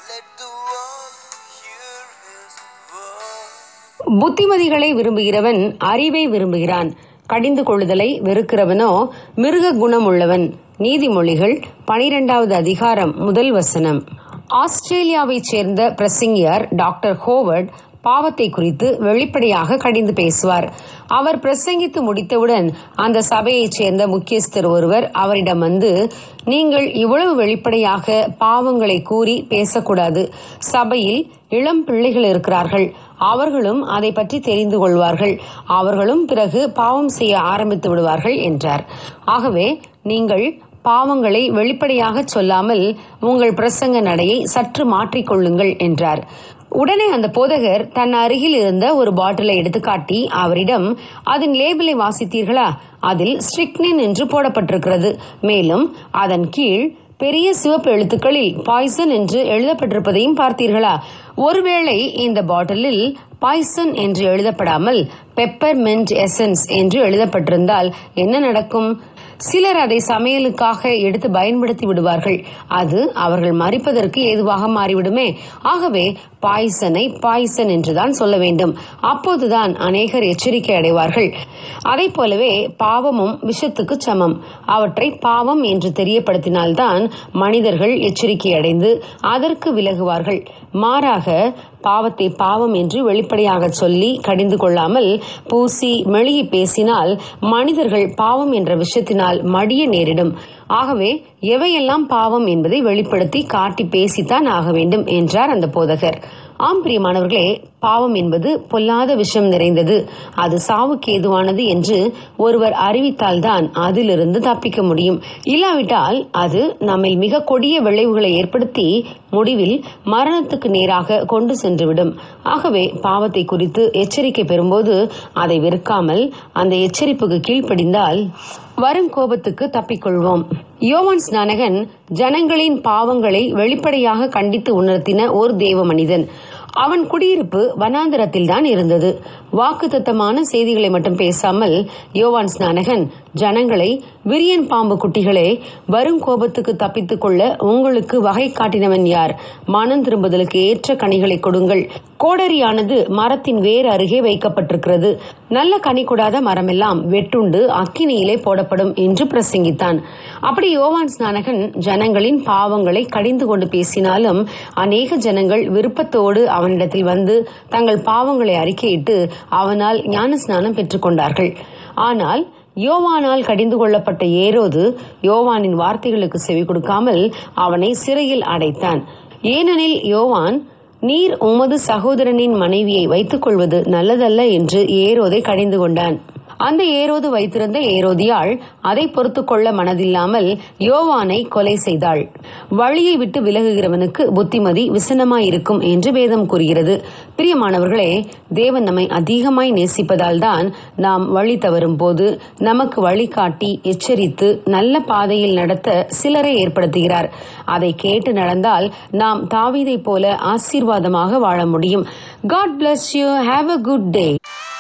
Let the world hear his voice. புத்திமதிகளை விரும்புகிறவன் அறிவை விரும்புகிறான் கடிந்து கொள்ளுதலை வெறுக்கிறவனோ மிருக குணம் உள்ளவன் நீதிமொழிகள் பனிரெண்டாவது அதிகாரம் முதல் வசனம் ஆஸ்திரேலியாவைச் சேர்ந்த பிரசிங்கியர் டாக்டர் ஹோவர்ட் பாவத்தை குறித்து வெளிப்படையாக கடிந்து பேசுவார் அவர் பிரசங்கித்து முடித்தவுடன் அந்த சபையைச் சேர்ந்த முக்கியஸ்தர் ஒருவர் அவரிடம் வந்து நீங்கள் இவ்வளவு வெளிப்படையாக பாவங்களை கூறி பேசக்கூடாது சபையில் இளம் பிள்ளைகள் இருக்கிறார்கள் அவர்களும் அதை பற்றி தெரிந்து கொள்வார்கள் அவர்களும் பிறகு பாவம் செய்ய ஆரம்பித்து விடுவார்கள் என்றார் ஆகவே நீங்கள் பாவங்களை வெளிப்படையாக சொல்லாமல் உங்கள் பிரசங்க நடையை சற்று மாற்றிக்கொள்ளுங்கள் என்றார் உடனே அந்த போதகர் தன் அருகில் இருந்த ஒரு பாட்டிலை எடுத்துக்காட்டி அவரிடம் அதன் லேபிளை வாசித்தீர்களா அதில் ஸ்ட்ரிக்னின் என்று போடப்பட்டிருக்கிறது மேலும் அதன் கீழ் பெரிய சிவப்பு எழுத்துக்களில் பாய்சன் என்று எழுதப்பட்டிருப்பதையும் பார்த்தீர்களா ஒருவேளை இந்த பாட்டிலில் பாய்சன் என்று எழுதப்படாமல் பெப்பர் மென்ட் எசன்ஸ் என்று எழுதப்பட்டிருந்தால் என்ன நடக்கும் சிலர் அதை சமையலுக்காக எடுத்து பயன்படுத்தி விடுவார்கள் அது அவர்கள் மறிப்பதற்கு ஏதுவாக மாறிவிடுமே ஆகவே பாய்சனை பாய்சன் என்றுதான் சொல்ல வேண்டும் அப்போதுதான் அநேகர் எச்சரிக்கை அடைவார்கள் அதை போலவே பாவமும் விஷத்துக்கு சமம் அவற்றை பாவம் என்று தெரியப்படுத்தினால்தான் மனிதர்கள் எச்சரிக்கை அடைந்து அதற்கு விலகுவார்கள் மாறாக பாவத்தை பாவம் என்று வெளிப்படையாக சொல்லி கடிந்து கொள்ளாமல் பூசி மெழுகி பேசினால் மனிதர்கள் பாவம் என்ற விஷயத்தினால் மடிய நேரிடும் ஆகவே எவையெல்லாம் பாவம் என்பதை வெளிப்படுத்தி காட்டி பேசித்தான் ஆக வேண்டும் என்றார் அந்த போதகர் ஆம் பிரியமானவர்களே பாவம் என்பது பொல்லாத விஷம் நிறைந்தது அது சாவுக்கு ஏதுவானது என்று ஒருவர் அறிவித்தால்தான் அதிலிருந்து தப்பிக்க முடியும் இல்லாவிட்டால் அது நம்மில் மிக கொடிய விளைவுகளை ஏற்படுத்தி முடிவில் மரணத்துக்கு நேராக கொண்டு சென்றுவிடும் ஆகவே பாவத்தை குறித்து எச்சரிக்கை பெறும்போது அதை வெறுக்காமல் அந்த எச்சரிப்புக்கு கீழ்ப்படிந்தால் வரும் கோபத்துக்கு தப்பிக்கொள்வோம் யோவான் ஸ்நானகன் ஜனங்களின் பாவங்களை வெளிப்படையாக கண்டித்து உணர்த்தின ஒரு தேவ மனிதன் அவன் குடியிருப்பு வனாந்திரத்தில் தான் இருந்தது வாக்குத்தத்தமான செய்திகளை மட்டும் பேசாமல் யோவான் ஸ்நானகன் ஜனங்களை விரியன் பாம்பு குட்டிகளே வரும் கோபத்துக்கு தப்பித்துக் கொள்ள உங்களுக்கு வகை காட்டினவன் யார் மனம் திரும்புதலுக்கு ஏற்ற கனிகளை கொடுங்கள் கோடரியானது மரத்தின் வேர் அருகே வைக்கப்பட்டிருக்கிறது நல்ல கனி கொடாத மரமெல்லாம் வெட்டுண்டு அக்கினியிலே போடப்படும் என்று பிரசங்கித்தான் அப்படி யோவான் ஸ்நானகன் ஜனங்களின் பாவங்களை கடிந்து கொண்டு பேசினாலும் அநேக ஜனங்கள் விருப்பத்தோடு அவனிடத்தில் வந்து தங்கள் பாவங்களை அறிக்கையிட்டு அவனால் ஞானஸ்நானம் பெற்றுக்கொண்டார்கள் ஆனால் யோவானால் கடிந்து கொள்ளப்பட்ட ஏரோது யோவானின் வார்த்தைகளுக்கு செவி கொடுக்காமல் அவனை சிறையில் அடைத்தான் ஏனெனில் யோவான் நீர் உமது சகோதரனின் மனைவியை வைத்துக் கொள்வது நல்லதல்ல என்று ஏரோதை கடிந்து கொண்டான் அந்த ஏரோது வைத்திருந்த ஏரோதியாள் அதை பொறுத்து கொள்ள மனதில்லாமல் யோவானை கொலை செய்தாள் வழியை விட்டு விலகுகிறவனுக்கு புத்திமதி விசனமாயிருக்கும் என்று வேதம் கூறுகிறது பிரியமானவர்களே தேவன் நம்மை அதிகமாய் நேசிப்பதால் தான் நாம் வழி தவறும் போது நமக்கு வழிகாட்டி எச்சரித்து நல்ல பாதையில் நடத்த சிலரை ஏற்படுத்துகிறார் அதை கேட்டு நடந்தால் நாம் தாவீதை போல ஆசீர்வாதமாக வாழ முடியும் God bless you have a good day